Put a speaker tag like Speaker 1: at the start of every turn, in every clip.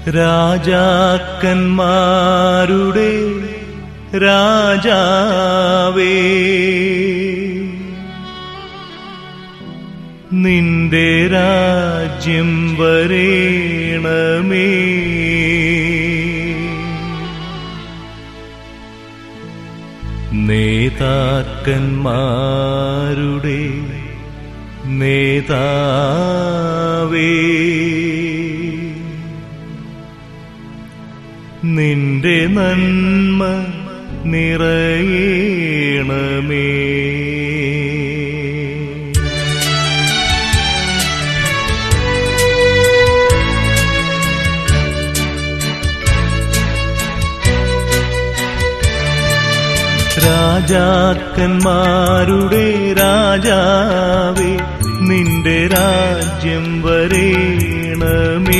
Speaker 1: രാജാക്കന്മാരുടെ രാജാവേ നിന്റെ രാജ്യം വരേണമേ നേതാക്കന്മാരുടെ നേതാവേ നിന്റെ നന്മ നിറയണമേ രാജാക്കന്മാരുടെ രാജാവേ നിന്റെ രാജ്യം വരേണമേ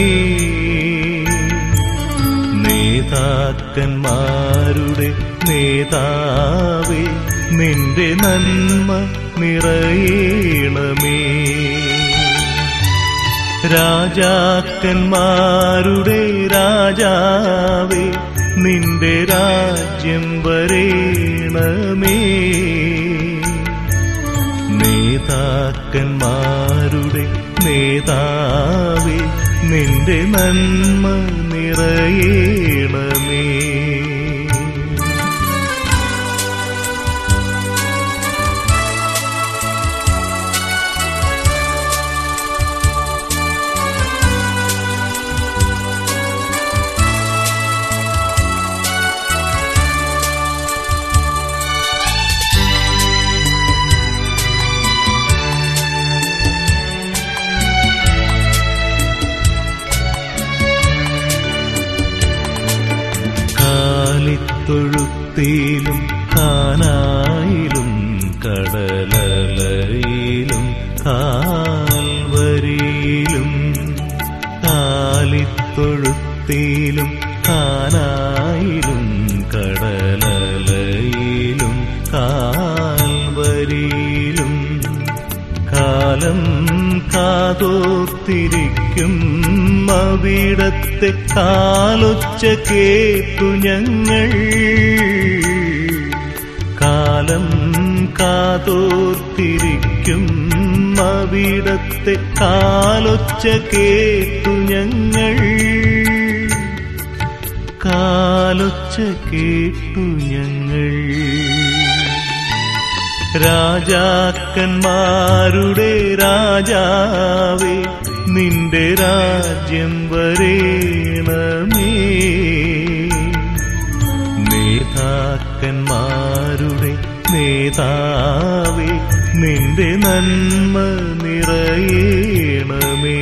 Speaker 1: നേതാക്കന്മാരുടെ നേതാവേ നിന്റെ നന്മ നിറയണമേ രാജാക്കന്മാരുടെ രാജാവേ നിന്റെ രാജ്യം വരേണമേ നേതാക്കന്മാരുടെ നേതാവേ നിന്റെ നന്മ നിറയണമേ കാലിത്തൊഴുത്തിലും കാനായിലും കടലലയിലും കാൽവരിയിലും കാലിത്തൊഴുത്തിലും കാനായിലും കടലലയിലും കാൽവരിയിലും കാലം കാതോർത്തിരിക്കും അവിടത്തെ കാലൊച്ച കേട്ടു ഞങ്ങൾ കാലം കാതോർത്തിരിക്കും അവിടത്തെ കാലൊച്ച കേട്ടു ഞങ്ങൾ കാലൊച്ച കേട്ടു ഞങ്ങൾ രാജാക്കന്മാരുടെ രാജാവേ നിന്റെ രാജ്യം വരേണമേ നേതാക്കന്മാരുടെ നേതാവേ നിന്റെ നന്മ നിറയണമേ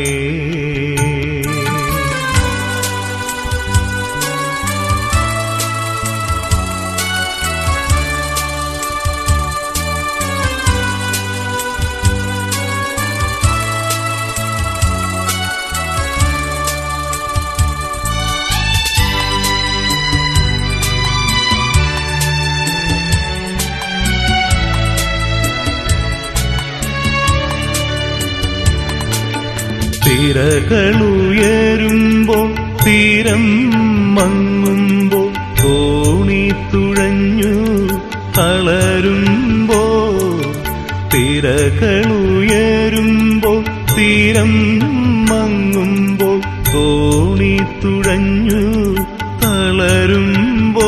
Speaker 1: തിരകളുയരുമ്പോൾ തീരം മങ്ങുമ്പോൾ തോണി തുഴഞ്ഞു തളരുമ്പോ തിരകളുയരുമ്പോൾ തീരം മങ്ങുമ്പോൾ തോണി തുഴഞ്ഞു തളരുമ്പോ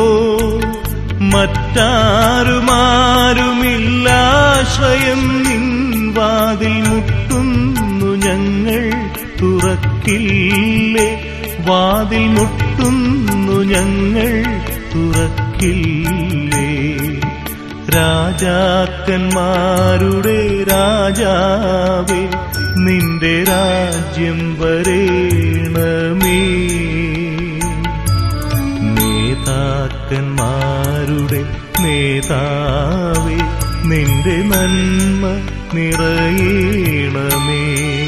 Speaker 1: മറ്റാരുമാരുമില്ലാശ്രയം നിൻ വാതിൽ മുട്ടുന്നു ഞങ്ങൾ തുറക്കില്ലേ വാതിൽ മുട്ടുന്നു ഞങ്ങൾ തുറക്കില്ലേ രാജാക്കന്മാരുടെ രാജാവേ നിന്റെ രാജ്യം വരേണമേ നേതാക്കന്മാരുടെ നേതാവേ നിന്റെ നന്മ നിറയണമേ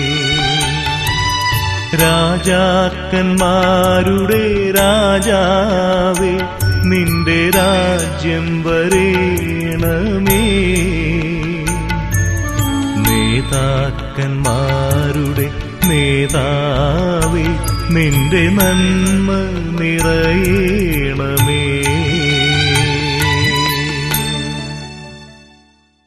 Speaker 1: രാജാക്കന്മാരുടെ രാജാവേ നിന്റെ രാജ്യം വരേണമേ നേതാക്കന്മാരുടെ നേതാവേ നിന്റെ നന്മ നിറയണമേ